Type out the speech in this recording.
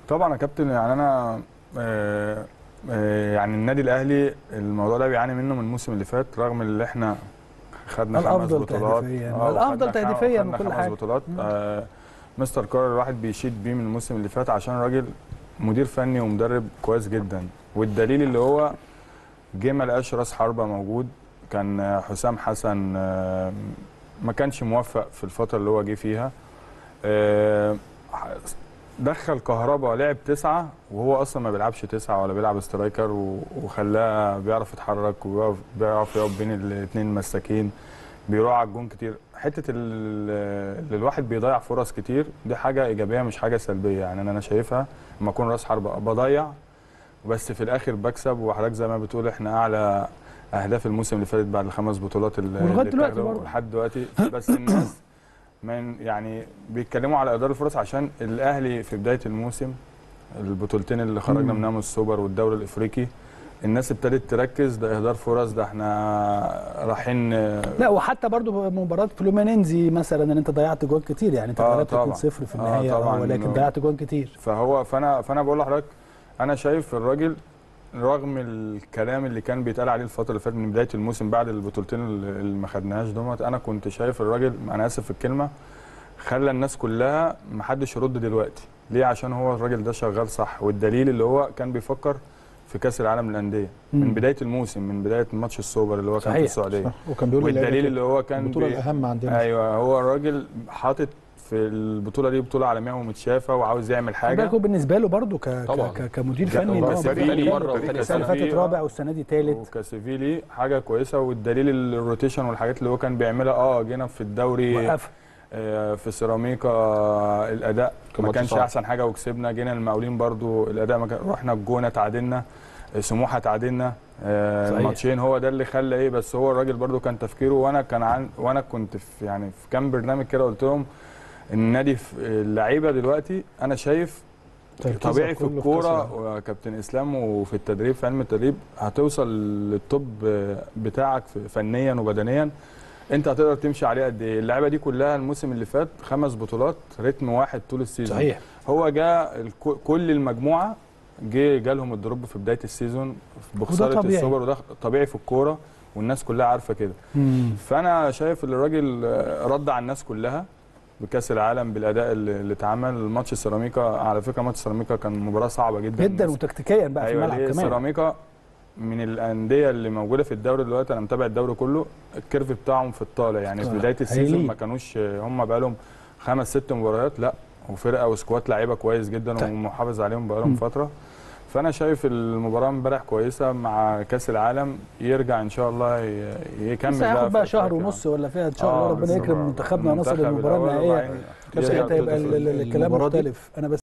طبعا يا كابتن يعني انا آه، آه، يعني النادي الاهلي الموضوع ده بيعاني منه من الموسم اللي فات رغم اللي احنا خدنا خمس الأفضل بطولات تهديفياً. آه، الأفضل وخدنا خم- تهديفياً خدنا وكل خمس حاجة. بطولات مم. آه، مستر كارل الواحد بيشيد بيه من الموسم اللي فات عشان راجل مدير فني ومدرب كويس جدا والدليل اللي هو جه ما لقاش راس حربه موجود كان آه، حسام حسن آه، ما كانش موفق في الفتره اللي هو جه فيها آه، دخل كهربا لعب تسعة وهو اصلا ما بيلعبش تسعة ولا بيلعب سترايكر و- وخلاه بيعرف يتحرك وبيعرف بيعرف يقف بين الاثنين مساكين بيروح على الجون كتير حته ال- اللي الواحد بيضيع فرص كتير دي حاجه ايجابيه مش حاجه سلبيه يعني انا انا شايفها لما اكون راس حربه بضيع بس في الاخر بكسب وحضرتك زي ما بتقول احنا اعلى اهداف الموسم اللي فات بعد الخمس بطولات اللي ولغاية اللي دلوقتي اتاخدوا برضه. لحد دلوقتي بس الناس من يعني بيتكلموا على اداره الفرص عشان الاهلي في بدايه الموسم البطولتين اللي خرجنا مم. منهم السوبر والدوري الافريقي الناس ابتدت تركز ده اهدار فرص ده احنا رايحين لا وحتى برضو مباراه فلومينينزي مثلا ان انت ضيعت جوان كتير يعني انت آه غلبت طبعاً. 2-0 في آه النهايه طبعاً. آه ولكن ضيعت جوان كتير فهو فانا فانا بقول لحضرتك انا شايف الراجل رغم الكلام اللي كان بيتقال عليه الفتره اللي فاتت من بدايه الموسم بعد البطولتين اللي اللي ما خدناهاش دوت انا كنت شايف الراجل انا اسف في الكلمه خلى الناس كلها ما حدش يرد دلوقتي ليه عشان هو الراجل ده شغال صح والدليل اللي هو كان بيفكر في كاس العالم للانديه من مم. بدايه الموسم من بدايه ماتش السوبر اللي هو كان في صحيح. السعوديه وكان بيقول والدليل للعيبة اللي هو كان البطوله بي... الاهم عندنا ايوه هو الراجل حاطط في البطوله دي بطوله عالميه ومتشافه وعاوز يعمل خد حاجه بالك هو بالنسبه له برضو ك... طبعاً. ك... ك... كمدير لا، فني إن هو بس برضو في تاني كان- مرة وتاني السنه اللي سنة. فاتت رابع والسنه دي ثالث وكاسيفيلي حاجه كويسه والدليل الروتيشن والحاجات اللي هو كان بيعملها اه جينا في الدوري وقف آه، في سيراميكا آه، الاداء كان ما ماتش كانش صعب. احسن حاجه وكسبنا جينا المقاولين برضو الاداء ما كان رحنا الجونه تعادلنا آه، سموحه تعادلنا آه، صحيح. الماتشين هو ده اللي خلى ايه بس هو الراجل برضو كان تفكيره وانا كان عن وانا كنت في يعني في كام برنامج كده قلت لهم النادي في اللعيبه دلوقتي انا شايف تركيزها طبيعي في كله كأس الكوره العالم. وكابتن اسلام وفي التدريب في علم التدريب هتوصل للتوب بتاعك فنيا وبدنيا انت هتقدر تمشي عليه قد ايه اللعيبه دي كلها الموسم اللي فات خمس بطولات رتم واحد طول السيزون صحيح هو جاء الكو- كل المجموعه جه جالهم الدروب في بدايه السيزون بخساره طبيعي. السوبر وده طبيعي في الكوره والناس كلها عارفه كده مم. فانا شايف ان الراجل آه، رد على الناس كلها بكاس العالم بالاداء اللي اللي اتعمل ماتش سيراميكا على فكره ماتش سيراميكا كان مباراه صعبه جدا جدا وتكتيكيا بقى في ايوه الملعب ليه كمان سيراميكا من الانديه اللي موجوده في الدوري دلوقتي انا متابع الدوري كله الكيرف بتاعهم في الطالع يعني في طالع. بدايه السيزون هايلين. ما كانوش هم بقى لهم خمس ست مباريات لا وفرقه وسكواد لعيبه كويس جدا طيب. ومحافظ عليهم بقى مم. لهم فتره فانا شايف المباراه امبارح كويسه مع كاس العالم يرجع ان شاء الله ي- يكمل بس هياخد في بقى شهر أفريقيا. ونص ولا فيها ان شاء الله آه، ربنا بس يكرم هو منتخبنا ونصل المنتخب للمباراه الأول النهائيه وبعدين كأس يرجع ساعتها يبقى بطولة ال- ال- الكلام المباراة دي مختلف انا بس